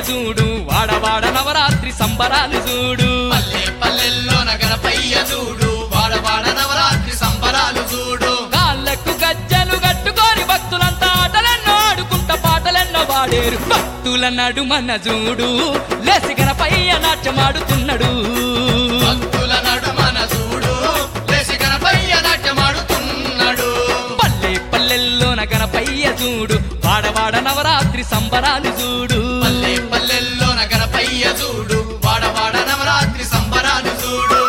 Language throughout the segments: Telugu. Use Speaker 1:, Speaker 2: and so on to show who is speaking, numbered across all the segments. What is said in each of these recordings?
Speaker 1: చూడు వాడవాడ నవరాత్రి సంబరాలు చూడు
Speaker 2: పల్లె పల్లెల్లో నగరపయ్య చూడు వాడవాడ నవరాత్రి సంబరాలు చూడు
Speaker 1: కాళ్ళకు గజ్జలు కట్టుకొని భక్తులంతా ఆటలెన్నో ఆడుకుంటా పాటలెన్నో పాడేరు భక్తుల నడుమన చూడు లేసిగన పయ్య నాట్యమాడుతున్నాడు
Speaker 2: భక్తుల నడుమన చూడు లేసి గణపయ్య నాట్యమాడుతున్నాడు
Speaker 1: పల్లె పల్లెల్లో నగన పయ్య చూడు వాడవాడ నవరాత్రి సంబరాలు చూడు
Speaker 2: పల్లె పల్లెల్లో నగరపయ్య చూడు వాడవాడ నవరాత్రి సంబరాలు చూడు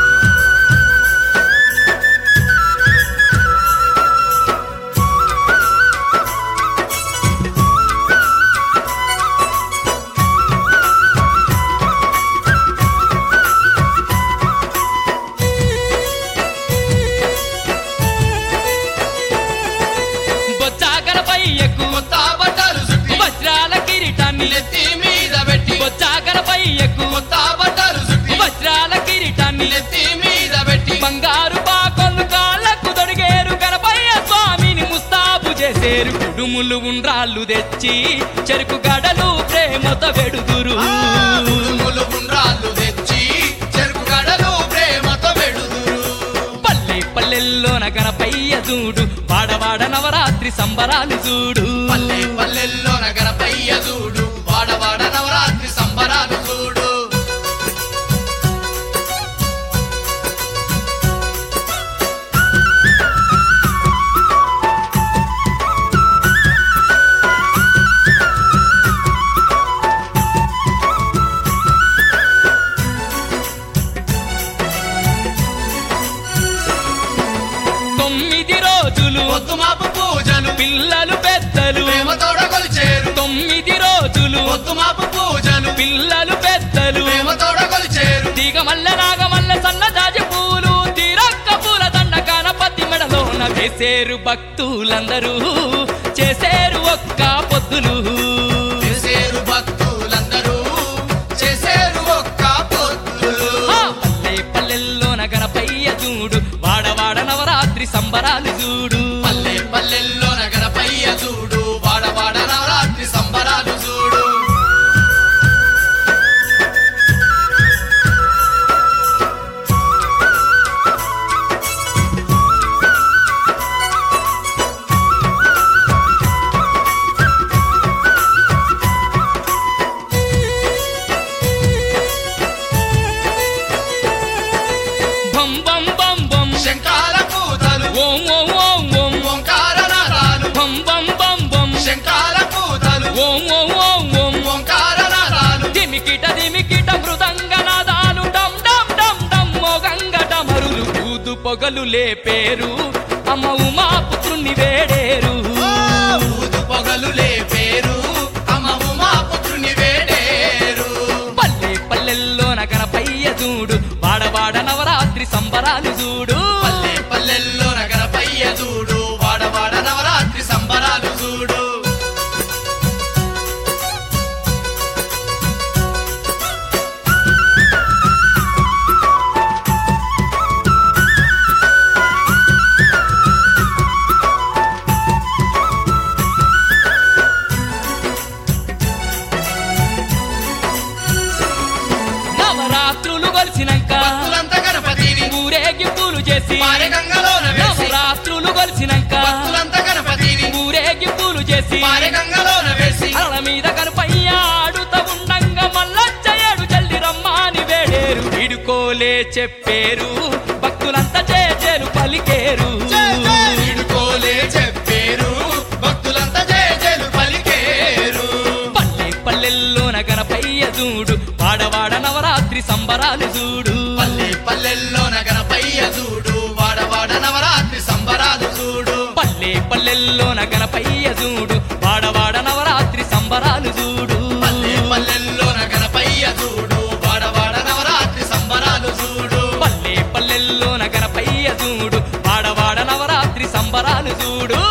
Speaker 1: బొచ్చాకర పయ్యకు
Speaker 2: కొత్త బట్టలు చుట్టి
Speaker 1: వజ్రాల కిరీటాన్ని
Speaker 2: నెత్తి మీద పెట్టి
Speaker 1: బొచ్చాకర పయ్యకు
Speaker 2: కొత్త బట్టలు చుట్టి
Speaker 1: వజ్రాల కిరీటాన్ని
Speaker 2: నెత్తి మీద పెట్టి
Speaker 1: బంగారు పాకొల్లు కాళ్ళకు తొడిగేరు గణపయ్య స్వామిని ముస్తాబు చేసేరు కుడుములు ఉండ్రాళ్ళు తెచ్చి చెరుకు గడలు ప్రేమతో వెడుదురు
Speaker 2: ఉడుములు ఉండ్రాళ్ళు తెచ్చి చెరుకు గడలు ప్రేమతో వెడుదురు
Speaker 1: పల్లె పల్లెల్లో గణపయ్య చూడు వాడవాడ నవరాత్రి సంబరాలు చూడు
Speaker 2: పల్లె పల్లెల్లో నగరపయ్య చూడు వాడవాడ నవరాత్రి సంబరాలు చూడు
Speaker 1: తొమ్మిది రోజులు
Speaker 2: పొద్దుమాపు పూజలు
Speaker 1: పిల్లలు పెద్దలు
Speaker 2: ప్రేమతోడ కొలిచేరు
Speaker 1: తొమ్మిది రోజులు
Speaker 2: పొద్దుమాపు పూజలు
Speaker 1: పిల్లలు పెద్దలు
Speaker 2: ప్రేమతోడ కొలిచేరు
Speaker 1: తీగమల్ల నాగమల్ల సన్నజాజి పూలు తీరక్క పూల దండ గణపతి మెడలోన వేసేరు భక్తులందరూ చేసేరు ఒక్క పొద్దులు
Speaker 2: చేసేరు భక్తులందరూ చేసేరు ఒక్క పొద్దులు
Speaker 1: ఆ పల్లె పల్లెల్లోన గణపయ్య చూడు వాడవాడ నవరాత్రి సంబరాలు చూడు
Speaker 2: పల్లె పల్లెల్లో నగరపయ్య చూడు వాడవాడ నవరాత్రి సంబరాలు చూడు
Speaker 1: బం బం బం బం
Speaker 2: శంకాల పూతలు
Speaker 1: ఓం ఓం ఓం ఓం
Speaker 2: ఓంకార నాదాలు
Speaker 1: బం బం బం బం
Speaker 2: శంకాల పూతలు
Speaker 1: ఓం ఓం ఓం ఓం
Speaker 2: ఓంకార నాదాలు
Speaker 1: దిమికిట దిమికిట మృదంగ నాదాలు డమ్ డమ్ డమ్ డమ్ మోగంగ డమరులు ఊదు పొగలు లేపేరు అమ్మ ఉమా పుత్రుని వేడేరు
Speaker 2: ఊదు పొగలు లేపేరు అమ్మ ఉమా పుత్రుని వేడేరు
Speaker 1: పల్లె పల్లెల్లో గణపయ్య చూడు వాడవాడ నవరాత్రి సంబరాలు చూడు
Speaker 2: పల్లె పల్లెల్లో నగరపయ్య చూడు వాడవాడ నవరాత్రి సంబరాలు చూడు
Speaker 1: నవరాత్రులు కొలిసినాక
Speaker 2: భక్తులంతా గణపతిని
Speaker 1: ఊరేగింపులు చేసి
Speaker 2: పారెగంగలోన వేసి
Speaker 1: నవరాత్రులు కొలిసినాక
Speaker 2: భక్తులంతా గణపతిని
Speaker 1: ఊరేగింపులు చేసి
Speaker 2: పారెగంగలోన వేసి
Speaker 1: అరల మీద కనుపయ్య ఆడుత ఉండంగా మల్లచ్చయ్యడు జల్ది రమ్మాని వేడేరు విడుకోలే చెప్పేరు భక్తులంతా చేజేరు పలికేరు
Speaker 2: వీడుకోలే చెప్పేరు భక్తులంతా జయజలు పలికేరు
Speaker 1: పల్లె పల్లెల్లోన గణపయ్య చూడు వాడవాడ నవరాత్రి సంబరాలు చూడు
Speaker 2: పల్లె పల్లెల్లో నగరపయ్య చూడు వాడవాడ నవరాత్రి సంబరాలు చూడు
Speaker 1: పల్లె పల్లెల్లోన గణపయ్య చూడు వాడవాడ నవరాత్రి సంబరాలు చూడు
Speaker 2: పల్లె పల్లెల్లో నగరపయ్య చూడు వాడవాడ నవరాత్రి సంబరాలు చూడు
Speaker 1: పల్లె పల్లెల్లోన గణపయ్య చూడు వాడవాడ నవరాత్రి సంబరాలు చూడు